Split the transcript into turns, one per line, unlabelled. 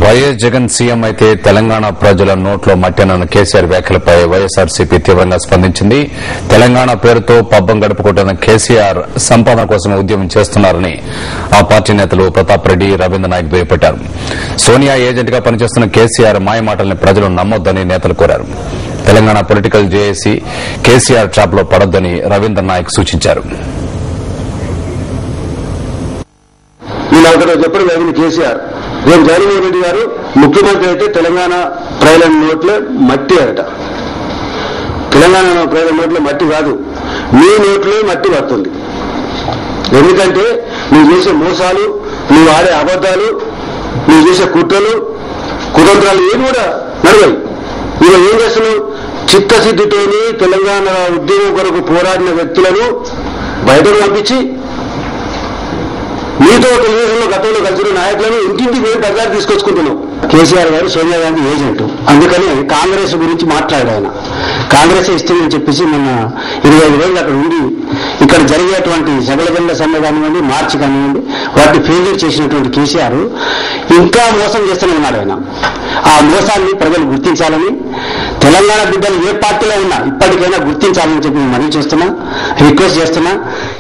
YS Jagan CM అయితే తెలంగాణ ప్రజల నోట్లో మట్టెనన్న కేసీఆర్ వ్యాఖ్యలపై వైఎస్ఆర్సీపీ తీవ్రంగా స్పందించింది తెలంగాణ పేరుతో పబ్బం గడుపుకుంటున్న కేసీఆర్ సంపాదన కోసం ఉద్యమం చేస్తున్నారని ఆ పార్టీ నేతలు ప్రతాప్ రెడ్డి రవీంద్ర నాయక్ దుయ్యబట్టారు సోనియా ఏజెంట్ గా పనిచేస్తున్న కేసీఆర్ మాయమాటల్ని ప్రజలు నమ్మొద్దని నేతలు కోరారు తెలంగాణ పొలిటికల్ జేఏసీ కేసీఆర్ ట్రాప్లో పడొద్దని రవీంద్ర నాయక్ సూచించారు
నేను అక్కడ చెప్పడం జరిగింది కేసీఆర్ రేపు జగన్మోహన్ రెడ్డి గారు ముఖ్యమంత్రి అయితే తెలంగాణ ప్రజల నోట్లో మట్టి అట తెలంగాణ ప్రజల నోట్లో మట్టి కాదు మీ నోట్లో మట్టి పడుతుంది ఎందుకంటే నువ్వు చేసే మోసాలు నువ్వు ఆడే అబద్ధాలు నువ్వు చేసే కుట్రలు కుతంత్రాలు ఏమి కూడా నడవయి నువ్వు ఏం చేస్తున్నావు చిత్తశుద్ధితోని తెలంగాణ ఉద్యమం కొరకు పోరాడిన వ్యక్తులను బయటకు పంపించి మీతో తెలుగుదేశంలో గతంలో కలిసిన నాయకులను ఇంటింటికి పోయి దగ్గర తీసుకొచ్చుకుంటున్నాం కేసీఆర్ గారు సోనియా గాంధీ ఏజెంట్ అందుకని కాంగ్రెస్ గురించి మాట్లాడాడు ఆయన కాంగ్రెస్ ఇస్తుందని చెప్పేసి మొన్న ఇరవై ఐదు రోజులు అక్కడ ఉండి ఇక్కడ జరిగేటువంటి సగలజెండ సమ్మె కానివ్వండి మార్చి కానివ్వండి వాటిని ఫెయిల్యూర్ చేసినటువంటి కేసీఆర్ ఇంకా మోసం చేస్తూనే ఉన్నాడు ఆయన ఆ మోసాన్ని ప్రజలు గుర్తించాలని తెలంగాణ బిడ్డలు ఏ పార్టీలో ఉన్నా ఇప్పటికైనా గుర్తించాలని చెప్పి మనవి చేస్తున్నా రిక్వెస్ట్ చేస్తున్నా